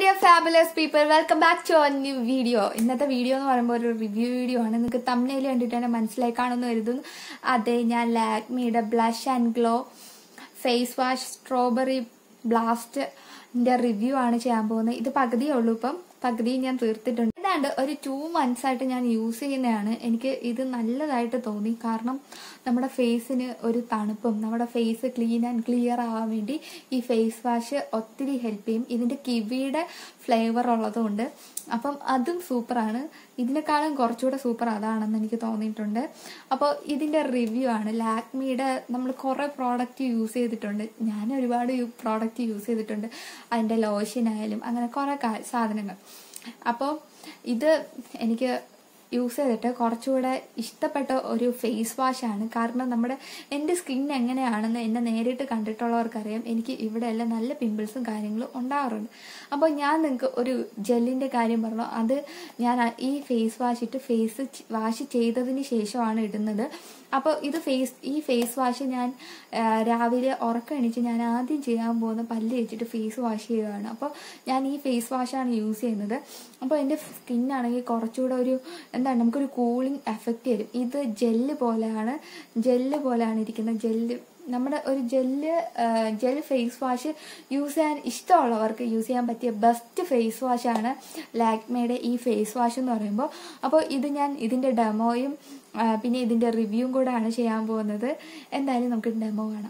dear fabulous people welcome back to our new video ഇന്നത്തെ video എന്ന് പറയുമ്പോൾ ഒരു റിവ്യൂ വീഡിയോ ആണ് നിങ്ങൾക്ക് തമ്മിൽ കണ്ടിട്ട് തന്നെ മനസ്സിലായി കാണുമെന്ന് കരുതുന്നു അതെ ഞാൻ ലാക്മിയുടെ blush and glow face wash strawberry ബ്ലാസ്റ്റിന്റെ റിവ്യൂ ആണ് ചെയ്യാൻ പോകുന്നത് ഇത് പകുതിയേ ഉള്ളൂ ഇപ്പം പകുതി ഞാൻ തീർത്തിട്ടുണ്ട് ഏതാണ്ട് ഒരു ടു മന്ത്സ് ആയിട്ട് ഞാൻ യൂസ് ചെയ്യുന്നതാണ് എനിക്ക് ഇത് നല്ലതായിട്ട് തോന്നി കാരണം നമ്മുടെ ഫേസിന് ഒരു തണുപ്പും നമ്മുടെ ഫേസ് ക്ലീൻ ആൻഡ് ക്ലിയർ ആവാൻ വേണ്ടി ഈ ഫേസ് വാഷ് ഒത്തിരി ഹെൽപ്പ് ചെയ്യും ഇതിന്റെ കിവിയുടെ ഫ്ലേവർ ഉള്ളതുകൊണ്ട് അപ്പം അതും സൂപ്പറാണ് ഇതിനേക്കാളും കുറച്ചുകൂടെ സൂപ്പർ അതാണെന്ന് എനിക്ക് തോന്നിയിട്ടുണ്ട് അപ്പോൾ ഇതിന്റെ റിവ്യൂ ആണ് ലാക്മിയുടെ നമ്മൾ കുറേ പ്രോഡക്റ്റ് യൂസ് ചെയ്തിട്ടുണ്ട് ഞാൻ ഒരുപാട് പ്രോഡക്റ്റ് യൂസ് ചെയ്തിട്ടുണ്ട് അതിന്റെ ലോഷൻ ആയാലും അങ്ങനെ കുറേ സാധനങ്ങൾ അപ്പോൾ ഇത് എനിക്ക് യൂസ് ചെയ്തിട്ട് കുറച്ചുകൂടെ ഇഷ്ടപ്പെട്ട ഒരു ഫേസ് വാഷ് ആണ് കാരണം നമ്മുടെ എൻ്റെ സ്കിൻ എങ്ങനെയാണെന്ന് എന്നെ നേരിട്ട് കണ്ടിട്ടുള്ളവർക്കറിയാം എനിക്ക് ഇവിടെ എല്ലാം നല്ല പിമ്പിൾസും കാര്യങ്ങളും ഉണ്ടാകാറുണ്ട് അപ്പോൾ ഞാൻ നിങ്ങൾക്ക് ഒരു ജെല്ലിൻ്റെ കാര്യം പറഞ്ഞു അത് ഞാൻ ഈ ഫേസ് വാഷ് ഇട്ട് ഫേസ് വാഷ് ചെയ്തതിന് ശേഷമാണ് ഇടുന്നത് അപ്പോൾ ഇത് ഫേസ് ഈ ഫേസ് വാഷ് ഞാൻ രാവിലെ ഉറക്കണിച്ച് ഞാൻ ആദ്യം ചെയ്യാൻ പോകുന്ന പല്ല് വെച്ചിട്ട് ഫേസ് വാഷ് ചെയ്യുകയാണ് അപ്പോൾ ഞാൻ ഈ ഫേസ് വാഷാണ് യൂസ് ചെയ്യുന്നത് അപ്പോൾ എൻ്റെ സ്കിന്നാണെങ്കിൽ കുറച്ചുകൂടെ ഒരു എന്താണ് നമുക്കൊരു കൂളിംഗ് എഫക്റ്റ് തരും ഇത് ജെല്ല് പോലെയാണ് ജെല്ല് പോലെയാണ് ഇരിക്കുന്നത് ജെല്ല് നമ്മുടെ ഒരു gel gel face wash use ചെയ്യാൻ ഇഷ്ടമുള്ളവർക്ക് യൂസ് ചെയ്യാൻ പറ്റിയ ബെസ്റ്റ് ഫേസ് വാഷാണ് ലാക്മയുടെ ഈ ഫേസ് വാഷ് എന്ന് പറയുമ്പോൾ അപ്പോൾ ഇത് ഞാൻ ഇതിൻ്റെ ഡെമോയും പിന്നെ ഇതിൻ്റെ റിവ്യൂവും കൂടെയാണ് ചെയ്യാൻ പോകുന്നത് എന്തായാലും നമുക്ക് ഡെമോ കാണാം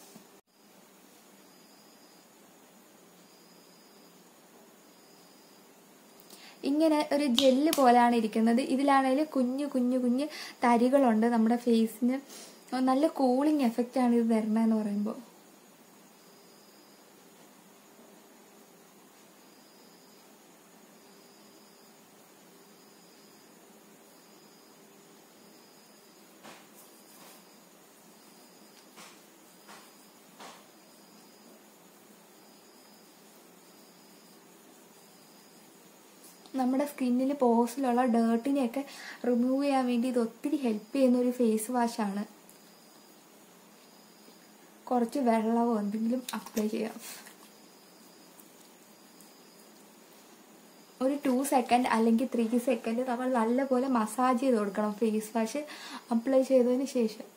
ഇങ്ങനെ ഒരു ജെല്ല് പോലെയാണ് ഇരിക്കുന്നത് ഇതിലാണെങ്കിൽ കുഞ്ഞു കുഞ്ഞു കുഞ്ഞു തരികളുണ്ട് നമ്മുടെ ഫേസിന് നല്ല കൂളിംഗ് എഫക്റ്റ് ആണ് ഇത് തരണതെന്ന് പറയുമ്പോൾ നമ്മുടെ സ്കിന്നിൽ പോസിലുള്ള ഡേർട്ടിനെയൊക്കെ റിമൂവ് ചെയ്യാൻ വേണ്ടി ഇത് ഒത്തിരി ഹെൽപ്പ് ചെയ്യുന്ന ഒരു ഫേസ് വാഷാണ് കുറച്ച് വെള്ളമോ എന്തെങ്കിലും അപ്ലൈ ചെയ്യാം ഒരു ടു സെക്കൻഡ് അല്ലെങ്കിൽ ത്രീ സെക്കൻഡ് നമ്മൾ നല്ലപോലെ മസാജ് ചെയ്ത് കൊടുക്കണം ഫേസ് വാഷ് അപ്ലൈ ചെയ്തതിന് ശേഷം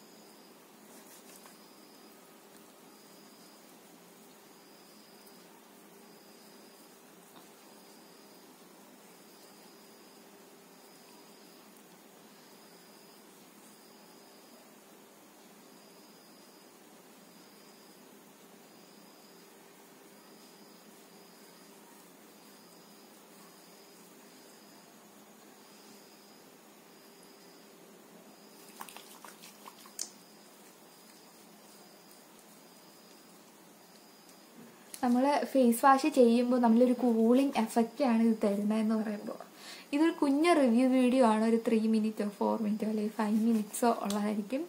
നമ്മൾ ഫേസ് വാഷ് ചെയ്യുമ്പോൾ നമ്മളൊരു കൂളിംഗ് എഫക്റ്റ് ആണ് ഇത് തരുന്നതെന്ന് പറയുമ്പോൾ ഇതൊരു കുഞ്ഞ റിവ്യൂ വീഡിയോ ആണ് ഒരു ത്രീ മിനിറ്റോ ഫോർ മിനിറ്റോ അല്ലെങ്കിൽ ഫൈവ് മിനിറ്റ്സോ ഉള്ളതായിരിക്കും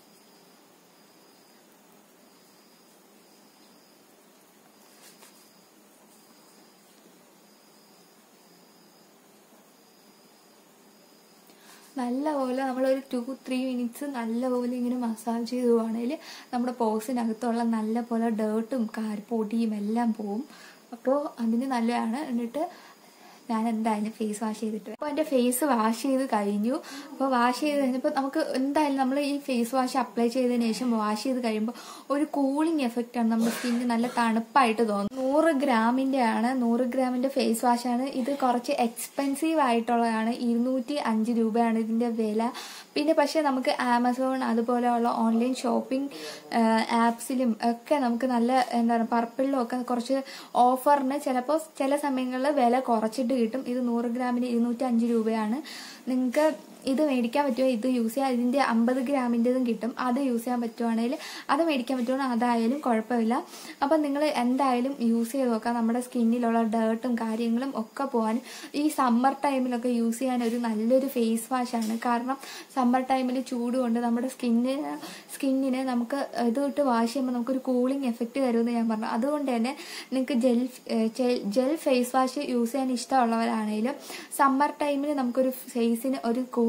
നല്ലപോലെ നമ്മളൊരു ടു ത്രീ മിനിറ്റ്സ് നല്ലപോലെ ഇങ്ങനെ മസാജ് ചെയ്തുവാണെങ്കിൽ നമ്മുടെ പോസിനകത്തുള്ള നല്ല പോലെ ഡേർട്ടും കാർപ്പൊടിയും എല്ലാം പോവും അപ്പോൾ അതിന് നല്ലതാണ് എന്നിട്ട് ഞാൻ എന്തായാലും ഫേസ് വാഷ് ചെയ്തിട്ട് അപ്പോൾ എൻ്റെ ഫേസ് വാഷ് ചെയ്ത് കഴിഞ്ഞു അപ്പോൾ വാഷ് ചെയ്ത് കഴിഞ്ഞപ്പോൾ നമുക്ക് എന്തായാലും നമ്മൾ ഈ ഫേസ് വാഷ് അപ്ലൈ ചെയ്തതിന് ശേഷം വാഷ് ചെയ്ത് കഴിയുമ്പോൾ ഒരു കൂളിംഗ് എഫക്റ്റ് ആണ് നമ്മുടെ സ്കിന്നിന് നല്ല തണുപ്പായിട്ട് തോന്നും നൂറ് ഗ്രാമിൻ്റെ ആണ് നൂറ് ഗ്രാമിൻ്റെ ഫേസ് വാഷാണ് ഇത് കുറച്ച് എക്സ്പെൻസീവ് ആയിട്ടുള്ളതാണ് ഇരുന്നൂറ്റി അഞ്ച് രൂപയാണ് ഇതിൻ്റെ വില പിന്നെ പക്ഷേ നമുക്ക് ആമസോൺ അതുപോലെയുള്ള ഓൺലൈൻ ഷോപ്പിംഗ് ആപ്സിലും ഒക്കെ നമുക്ക് നല്ല എന്താണ് പർപ്പിളിലും ഒക്കെ കുറച്ച് ഓഫറിന് ചിലപ്പോൾ ചില സമയങ്ങളിൽ വില കുറച്ചിട്ട് കിട്ടും ഇത് നൂറ് ഗ്രാമിന് ഇരുന്നൂറ്റി അഞ്ച് രൂപയാണ് നിങ്ങൾക്ക് ഇത് മേടിക്കാൻ പറ്റുമോ ഇത് യൂസ് ചെയ്യാൻ ഇതിൻ്റെ അമ്പത് ഗ്രാമിൻ്റെതും കിട്ടും അത് യൂസ് ചെയ്യാൻ പറ്റുവാണെങ്കിൽ അത് മേടിക്കാൻ പറ്റുവാണെങ്കിൽ അതായാലും കുഴപ്പമില്ല അപ്പം നിങ്ങൾ എന്തായാലും യൂസ് ചെയ്ത് നോക്കാം നമ്മുടെ സ്കിന്നിലുള്ള ഡേർട്ടും കാര്യങ്ങളും ഒക്കെ പോകാൻ ഈ സമ്മർ ടൈമിലൊക്കെ യൂസ് ചെയ്യാൻ ഒരു നല്ലൊരു ഫേസ് വാഷാണ് കാരണം സമ്മർ ടൈമിൽ ചൂട് കൊണ്ട് നമ്മുടെ സ്കിന്നിന് സ്കിന്നിന് നമുക്ക് ഇത് ഇട്ട് വാഷ് ചെയ്യുമ്പോൾ നമുക്കൊരു കൂളിംഗ് എഫക്റ്റ് തരുമെന്ന് ഞാൻ പറഞ്ഞു അതുകൊണ്ട് തന്നെ നിങ്ങൾക്ക് gel gel face wash use ചെയ്യാൻ ഇഷ്ടമുള്ളവരാണെങ്കിലും സമ്മർ ടൈമിൽ നമുക്കൊരു ഫേസിന് ഒരു കൂൾ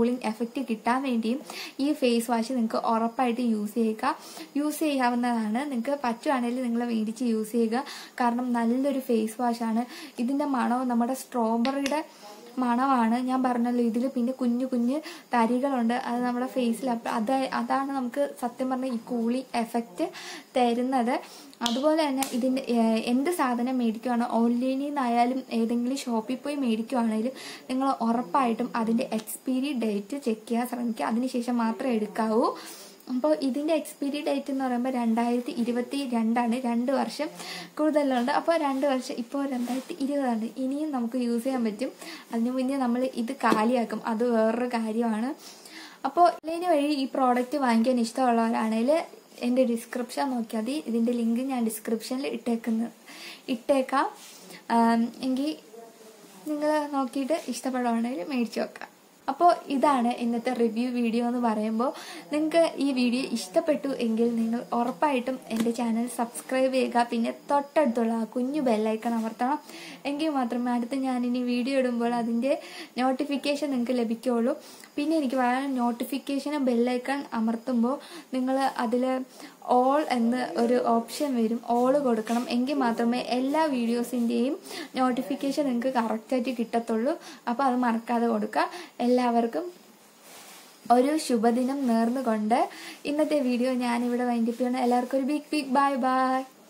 കൂളിംഗ് എഫക്റ്റ് കിട്ടാൻ വേണ്ടിയും ഈ ഫേസ് വാഷ് നിങ്ങൾക്ക് ഉറപ്പായിട്ട് യൂസ് ചെയ്യുക യൂസ് ചെയ്യാവുന്നതാണ് നിങ്ങൾക്ക് പറ്റുവാണെങ്കിൽ നിങ്ങൾ മേടിച്ച് യൂസ് ചെയ്യുക കാരണം നല്ലൊരു ഫേസ് വാഷാണ് ഇതിൻ്റെ മണവും നമ്മുടെ സ്ട്രോബെറിയുടെ മണമാണ് ഞാൻ പറഞ്ഞല്ലോ ഇതിൽ പിന്നെ കുഞ്ഞു കുഞ്ഞു തരികളുണ്ട് അത് നമ്മുടെ ഫേസിൽ അപ്പം അത് അതാണ് നമുക്ക് സത്യം പറഞ്ഞാൽ ഈ കൂളിംഗ് എഫക്റ്റ് തരുന്നത് അതുപോലെ തന്നെ ഇതിൻ്റെ ഏഹ്, എന്ത് സാധനം മേടിക്കുകയാണോ ഓൺലൈനിൽ നിന്നായാലും ഏതെങ്കിലും ഷോപ്പിൽ പോയി മേടിക്കുകയാണെങ്കിലും നിങ്ങൾ ഉറപ്പായിട്ടും അതിൻ്റെ എക്സ്പീരി ഡേറ്റ് ചെക്ക് ചെയ്യാൻ ശ്രമിക്കുക അതിനുശേഷം മാത്രമേ എടുക്കാവൂ അപ്പോൾ ഇതിൻ്റെ എക്സ്പീരി ഡേറ്റ് എന്ന് പറയുമ്പോൾ രണ്ടായിരത്തി ഇരുപത്തി രണ്ടാണ് രണ്ട് വർഷം കൂടുതലുണ്ട് അപ്പോൾ രണ്ട് വർഷം ഇപ്പോൾ രണ്ടായിരത്തി ഇരുപതാണ് ഇനിയും നമുക്ക് യൂസ് ചെയ്യാൻ പറ്റും അതിന് മുന്നേ നമ്മൾ ഇത് കാലിയാക്കും അത് വേറൊരു കാര്യമാണ് അപ്പോൾ ഓൺലൈൻ വഴി ഈ പ്രോഡക്റ്റ് വാങ്ങിക്കാൻ ഇഷ്ടമുള്ളവരാണെങ്കിൽ എൻ്റെ ഡിസ്ക്രിപ്ഷൻ നോക്കിയാൽ മതി ഇതിൻ്റെ ലിങ്ക് ഞാൻ ഡിസ്ക്രിപ്ഷനിൽ ഇട്ടേക്കുന്ന ഇട്ടേക്കാം ആം, എങ്കിൽ നിങ്ങൾ നോക്കിയിട്ട് ഇഷ്ടപ്പെടുവാണെങ്കിൽ മേടിച്ച് വെക്കാം അപ്പോൾ ഇതാണ് ഇന്നത്തെ റിവ്യൂ വീഡിയോ എന്ന് പറയുമ്പോൾ നിങ്ങൾക്ക് ഈ വീഡിയോ ഇഷ്ടപ്പെട്ടു എങ്കിൽ നിങ്ങൾ ഉറപ്പായിട്ടും എൻ്റെ ചാനൽ സബ്സ്ക്രൈബ് ചെയ്യുക പിന്നെ തൊട്ടടുത്തുള്ള ആ കുഞ്ഞു ബെല്ലൈക്കൺ അമർത്തണം എങ്കിൽ മാത്രമേ അടുത്ത് ഞാനിനി വീഡിയോ ഇടുമ്പോൾ അതിൻ്റെ നോട്ടിഫിക്കേഷൻ നിങ്ങൾക്ക് ലഭിക്കുകയുള്ളൂ പിന്നെ എനിക്ക് പറയാൻ നോട്ടിഫിക്കേഷനും ബെല്ലൈക്കൺ അമർത്തുമ്പോൾ നിങ്ങൾ അതിൽ ഓൾ എന്ന് ഒരു ഓപ്ഷൻ വരും ഓൾ കൊടുക്കണം എങ്കിൽ മാത്രമേ എല്ലാ വീഡിയോസിൻ്റെയും നോട്ടിഫിക്കേഷൻ നിങ്ങൾക്ക് കറക്റ്റായിട്ട് കിട്ടത്തുള്ളൂ അപ്പോൾ അത് മറക്കാതെ കൊടുക്കുക എല്ലാവർക്കും ഒരു ശുഭദിനം നേർന്നുകൊണ്ട് ഇന്നത്തെ വീഡിയോ ഞാനിവിടെ വൈൻഡപ്പ് ചെയ്യണം എല്ലാവർക്കും ഒരു ബിഗ് ബിഗ് ബൈ ബൈ